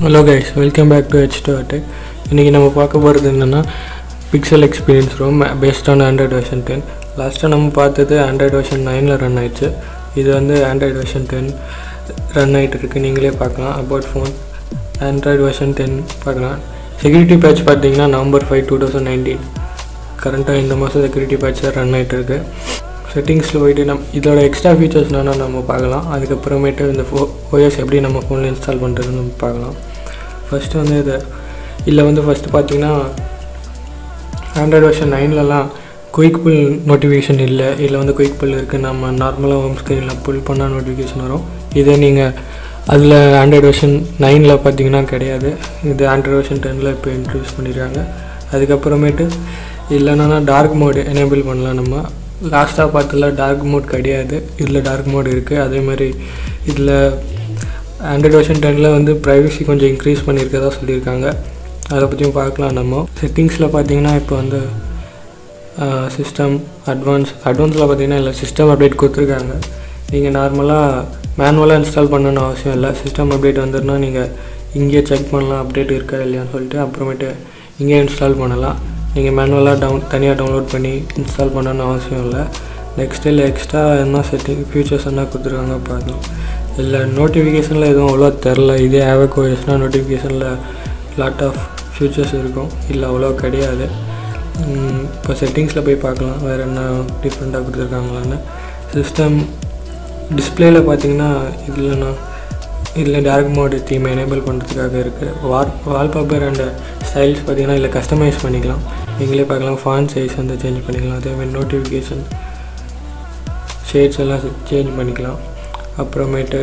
Hello guys welcome back to H to attack இன்றைக்கி நம்ம பார்க்க போகிறது என்னென்னா Pixel Experience ROM based on Android version ten லாஸ்ட்டாக நம்ம பார்த்தது ஆண்ட்ராய்டு வெர்ஷன் நைனில் ரன் ஆயிடுச்சு இது வந்து ஆண்ட்ராய்டு வெர்ஷன் டென் ரன் ஆகிட்டு இருக்கு நீங்களே பார்க்கலாம் about phone Android version ten பார்க்கலாம் செக்யூரிட்டி பேட்ச் பார்த்தீங்கன்னா November five two thousand nineteen கரண்ட்டாக இந்த மாதம் செக்யூரிட்டி பேட்ச் ரன் ஆகிட்டு இருக்கு செட்டிங்ஸில் போயிட்டு நம் இதோட எக்ஸ்ட்ரா ஃபீச்சர்ஸ் என்னென்னா நம்ம பார்க்கலாம் அதுக்கப்புறமேட்டு இந்த ஃபோ ஓஎஸ் எப்படி நம்ம ஃபோனில் இன்ஸ்டால் பண்ணுறதுன்னு நம்ம பார்க்கலாம் ஃபஸ்ட்டு வந்து இது இதில் வந்து ஃபஸ்ட்டு பார்த்தீங்கன்னா ஆண்ட்ராய்டு வெர்ஷன் நைன்லலாம் குயிக் புல் நோட்டிஃபிகேஷன் இல்லை இதில் வந்து குயிக் புல் இருக்குது நம்ம நார்மலாக ஹோம் ஸ்க்ரீனில் புல் பண்ணால் நோட்டிஃபிகேஷன் வரும் இதே நீங்கள் அதில் ஆண்ட்ராய்டு வெர்ஷன் நைனில் பார்த்தீங்கன்னா கிடையாது இது ஆண்ட்ராய்டு வெர்ஷன் டெனில் இப்போ இன்ட்ரடியூஸ் பண்ணியிருக்காங்க அதுக்கப்புறமேட்டு இல்லைன்னா டார்க் மோடு எனேபிள் பண்ணலாம் நம்ம லாஸ்ட்டாக பார்த்ததுல டார்க் மோட் கிடையாது இதில் டார்க் மோட் இருக்குது அதே மாதிரி இதில் ஆண்ட்ராய்டு வெர்ஷன் டெனில் வந்து ப்ரைவசி கொஞ்சம் இன்க்ரீஸ் பண்ணியிருக்கதா சொல்லியிருக்காங்க அதை பற்றியும் பார்க்கலாம் நம்ம செட்டிங்ஸில் பார்த்தீங்கன்னா இப்போ வந்து சிஸ்டம் அட்வான்ஸ் அட்வான்ஸில் பார்த்தீங்கன்னா இல்லை சிஸ்டம் அப்டேட் கொடுத்துருக்காங்க நீங்கள் நார்மலாக மேனுவலாக இன்ஸ்டால் பண்ணணும்னு அவசியம் இல்லை சிஸ்டம் அப்டேட் வந்துருன்னா நீங்கள் இங்கேயே செக் பண்ணலாம் அப்டேட் இருக்கா இல்லையான்னு சொல்லிட்டு அப்புறமேட்டு இங்கேயே இன்ஸ்டால் பண்ணலாம் நீங்கள் மேனுவலாக டவுன் தனியாக டவுன்லோட் பண்ணி இன்ஸ்டால் பண்ணணும்னு அவசியம் இல்லை நெக்ஸ்ட் இல்லை எக்ஸ்ட்ரா என்ன செட்டிங் ஃபியூச்சர்ஸ் என்ன கொடுத்துருக்காங்க பார்க்கலாம் இல்லை நோட்டிஃபிகேஷனில் எதுவும் அவ்வளோ தெரில இதே ஆவக் ஓஎஸ்னால் நோட்டிஃபிகேஷனில் லாட் ஆஃப் ஃபியூச்சர்ஸ் இருக்கும் இல்லை அவ்வளோ கிடையாது இப்போ செட்டிங்ஸில் போய் பார்க்கலாம் வேறு என்ன டிஃப்ரெண்ட்டாக கொடுத்துருக்காங்களான்னு சிஸ்டம் டிஸ்பிளேயில் பார்த்தீங்கன்னா இதுலண்ணா இதில் டார்க் மோடு தீம் எனேபிள் பண்ணுறதுக்காக இருக்குது வால் வால்பேப்பர் அண்ட் ஸ்டைல்ஸ் பார்த்தீங்கன்னா இதில் கஸ்டமைஸ் பண்ணிக்கலாம் நீங்களே பார்க்கலாம் ஃபான் சைஸ் வந்து சேஞ்ச் பண்ணிக்கலாம் அதேமாதிரி நோட்டிஃபிகேஷன் ஷேட்ஸ் எல்லாம் சேஞ்ச் பண்ணிக்கலாம் அப்புறமேட்டு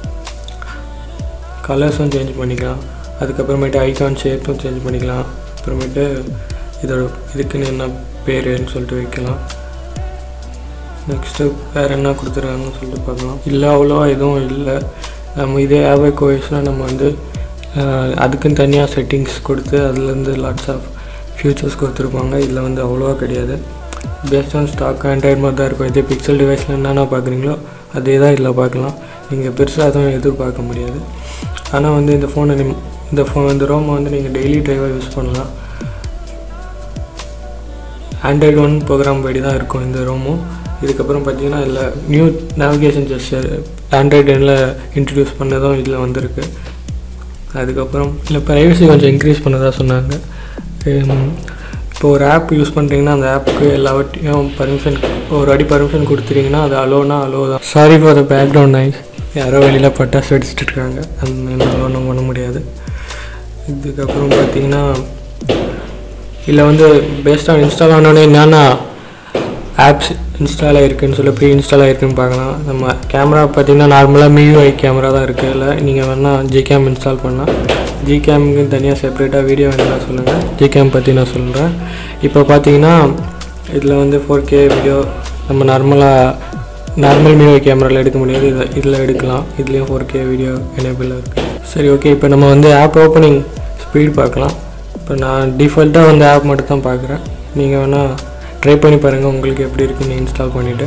கலர்ஸும் சேஞ்ச் பண்ணிக்கலாம் அதுக்கப்புறமேட்டு ஐகான் ஷேப்பும் சேஞ்ச் பண்ணிக்கலாம் அப்புறமேட்டு இதோட இதுக்குன்னு என்ன பேருன்னு சொல்லிட்டு வைக்கலாம் நெக்ஸ்ட்டு வேறு என்ன கொடுத்துருக்காங்கன்னு சொல்லிட்டு பார்க்கலாம் இல்லை அவ்வளோவா எதுவும் இல்லை நம்ம இதே ஆவே கோயஸ்னால் நம்ம வந்து அதுக்குன்னு தனியாக செட்டிங்ஸ் கொடுத்து அதுலேருந்து லாட்ஸ் ஆஃப் ஃபியூச்சர்ஸ் கொடுத்துருப்பாங்க இதில் வந்து அவ்வளோவா கிடையாது பேஸ்ட் ஆன் ஸ்டாக் ஆண்ட்ராய்டு மாதிரி தான் இருக்கும் இதே பிக்சல் டிவைஸில் என்னென்ன பார்க்குறீங்களோ அதே தான் இதில் பார்க்கலாம் நீங்கள் பெருசாக எதுவும் எதிர்பார்க்க முடியாது ஆனால் வந்து இந்த ஃபோனை இந்த ஃபோன் இந்த ரோமை வந்து நீங்கள் டெய்லி ட்ரைவாக யூஸ் பண்ணலாம் ஆண்ட்ராய்டு ஒன் ப்ரோக்ராம் படி தான் இருக்கும் இந்த ரோமும் இதுக்கப்புறம் பார்த்தீங்கன்னா இதில் நியூ நேவிகேஷன் ஜெஸ்டர் ஆண்ட்ராய்டு டெனில் இன்ட்ரடியூஸ் பண்ணதும் இதில் வந்திருக்கு அதுக்கப்புறம் இல்லை ப்ரைவசி கொஞ்சம் இன்க்ரீஸ் பண்ணதாக சொன்னாங்க இப்போ ஒரு ஆப் யூஸ் பண்ணுறீங்கன்னா அந்த ஆப்புக்கு எல்லாவற்றையும் பர்மிஷன் ஒரு அடி பர்மிஷன் கொடுத்துட்டீங்கன்னா அது அலோனா அலோ தான் sorry for the background noise யாரோ வெளியில் பட்டாசு வெடிச்சிட்டு இருக்காங்க அந்த ஒன்றும் பண்ண முடியாது இதுக்கப்புறம் பார்த்தீங்கன்னா இதில் வந்து பேஸ்ட் ஆன் இன்ஸ்டால் ஆனோடனே என்னென்னா ஆப்ஸ் இன்ஸ்டால் ஆகிருக்குன்னு சொல்லி ப்ரீ இன்ஸ்டால் ஆகிருக்குன்னு பார்க்கலாம் நம்ம கேமரா பார்த்தீங்கன்னா நார்மலாக மியூஐ கேமரா தான் இருக்குது இல்லை நீங்கள் வேணால் ஜிகேம் இன்ஸ்டால் பண்ணால் ஜிகேமுக்கு தனியாக செப்பரேட்டாக வீடியோ வேணும்னா சொல்லுங்கள் ஜிகேம் பற்றி நான் சொல்கிறேன் இப்போ பார்த்தீங்கன்னா இதில் வந்து ஃபோர் கே வீடியோ நம்ம நார்மலாக நார்மல் மியூஐ கேமராவில் எடுக்க முடியாது இதில் இதில் எடுக்கலாம் இதுலேயும் ஃபோர் கே வீடியோ எனேபிளாக இருக்குது சரி ஓகே இப்போ நம்ம வந்து ஆப் ஓப்பனிங் ஸ்பீட் பார்க்கலாம் இப்போ நான் டிஃபால்ட்டாக வந்து ஆப் மட்டும் தான் பார்க்குறேன் நீங்கள் வேணால் ட்ரை பண்ணி பாருங்கள் உங்களுக்கு எப்படி இருக்குன்னு இன்ஸ்டால் பண்ணிவிட்டு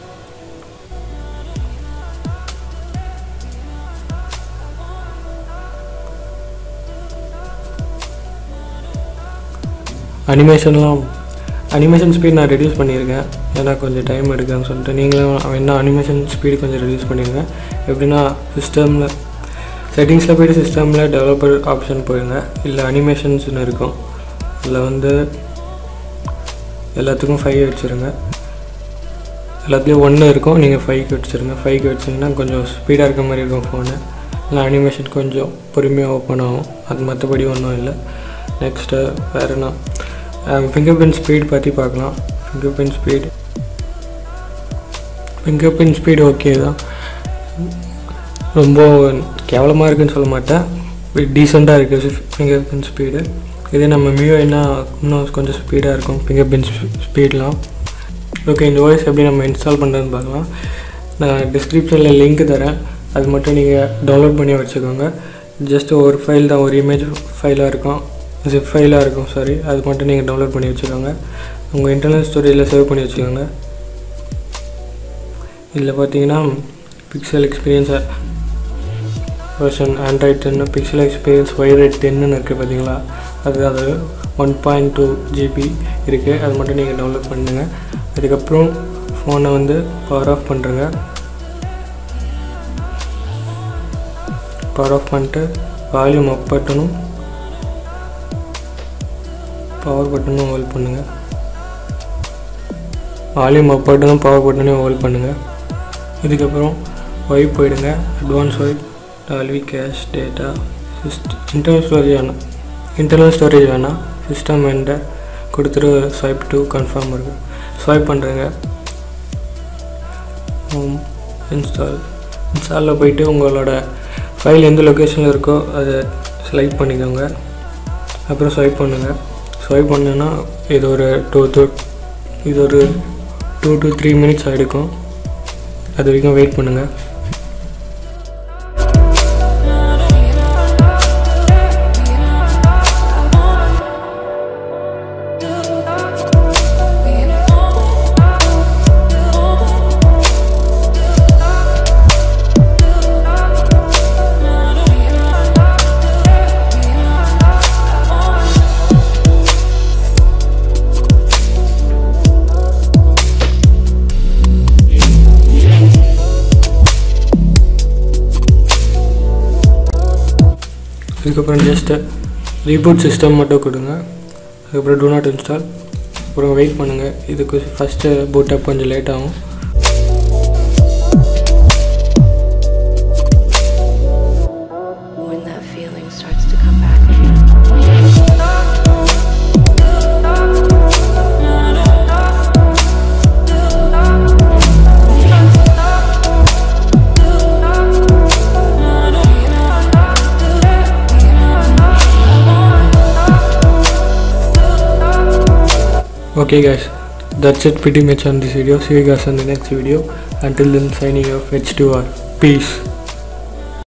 அனிமேஷன்லாம் அனிமேஷன் ஸ்பீட் நான் ரெடியூஸ் பண்ணியிருக்கேன் ஏன்னா கொஞ்சம் டைம் எடுக்குதுன்னு சொல்லிட்டு நீங்களும் என்ன அனிமேஷன் ஸ்பீடு கொஞ்சம் ரெடியூஸ் பண்ணிடுங்க எப்படின்னா சிஸ்டமில் செட்டிங்ஸில் போய்ட்டு சிஸ்டமில் டெவலப்பர் ஆப்ஷன் போயிடுங்க இல்லை அனிமேஷன்ஸ்னு இருக்கும் இதில் வந்து எல்லாத்துக்கும் ஃபைவ் வச்சுருங்க எல்லாத்துலேயும் ஒன்று இருக்கும் நீங்கள் ஃபைவ்க்கு வச்சுருங்க ஃபைவ்க்கு வச்சிங்கன்னா கொஞ்சம் ஸ்பீடாக இருக்க மாதிரி இருக்கும் ஃபோனு இல்லை அனிமேஷன் கொஞ்சம் பொறுமையாக ஓப்பன் ஆகும் அது மற்றபடி ஒன்றும் இல்லை நெக்ஸ்ட்டு வேறு என்ன ஃபிங்கர் பிரிண்ட் ஸ்பீட் பற்றி பார்க்கலாம் fingerprint speed fingerprint speed okay தான் ரொம்ப கேவலமாக இருக்குன்னு சொல்ல மாட்டேன் டீசெண்டாக இருக்குது ஃபிங்கர் பிரிண்ட் ஸ்பீடு இதே நம்ம மியூஐனா இன்னும் கொஞ்சம் ஸ்பீடாக இருக்கும் ஃபிங்கர் பிரிண்ட் ஸ்பீட்லாம் ஓகே இந்த வாய்ஸ் எப்படி நம்ம இன்ஸ்டால் பண்ணுறதுன்னு பார்க்கலாம் நான் டிஸ்கிரிப்ஷனில் லிங்க் தரேன் அது மட்டும் நீங்கள் டவுன்லோட் பண்ணி வச்சுக்கோங்க ஜஸ்ட் ஒரு ஃபைல் தான் ஒரு இமேஜ் ஃபைலாக இருக்கும் ஜிப் ஃபைலாக இருக்கும் சாரி அது மட்டும் நீங்கள் டவுன்லோட் பண்ணி வச்சுக்கோங்க உங்கள் இன்டர்னல் ஸ்டோரேஜில் சேவ் பண்ணி வச்சுக்கோங்க இதில் பார்த்தீங்கன்னா பிக்சல் எக்ஸ்பீரியன்ஸை வெர்ஷன் ஆண்ட்ராய்ட் டென்னு பிக்சல் எக்ஸ்பீரியன்ஸ் வைரேட் டென்னு இருக்குது பார்த்தீங்களா அது அது ஒன் பாயிண்ட் டூ ஜிபி இருக்குது அது மட்டும் நீங்கள் டவுன்லோட் பண்ணுங்கள் அதுக்கப்புறம் ஃபோனை வந்து பவர் ஆஃப் பண்ணுறங்க பவர் ஆஃப் பண்ணிட்டு வால்யூம் அப் பட்டனும் பவர் பட்டனும் ஹோல்ட் பண்ணுங்கள் வால்யூம் அப் பட்டனும் பவர் பட்டனையும் ஹோல்ட் பண்ணுங்கள் இதுக்கப்புறம் ஒய்ப் போயிடுங்க advance wipe Dalvik cache data system internal storage வேணாம் இன்டர்னல் ஸ்டோரேஜ் வேணாம் சிஸ்டம் என்ட கொடுத்துட்டு ஸ்வைப் டூ கன்ஃபார்ம் இருக்குது ஸ்வைப் பண்ணுறேங்க இன்ஸ்டால் இன்ஸ்டாலில் போயிட்டு உங்களோட ஃபைல் எந்த லொக்கேஷனில் இருக்கோ அதை செலக்ட் பண்ணிக்கோங்க அப்புறம் ஸ்வைப் பண்ணுங்கள் ஸ்வைப் பண்ணேன்னா இது ஒரு டூ டூ இது ஒரு டூ டு த்ரீ மினிட்ஸ் ஆகிருக்கும் அது வரைக்கும் வெயிட் பண்ணுங்கள் இதுக்கப்புறம் ஜஸ்ட்டு ரீபூட் சிஸ்டம் மட்டும் கொடுங்க அதுக்கப்புறம் டூ நாட் இன்ஸ்டால் அப்புறம் வெயிட் பண்ணுங்கள் இதுக்கு ஃபஸ்ட்டு பூட் அப் கொஞ்சம் லேட் ஆகும் when that feeling starts to come back again. Okay guys, that's it pretty much on this video. See you guys on the next video. Until then signing off H2R. Peace.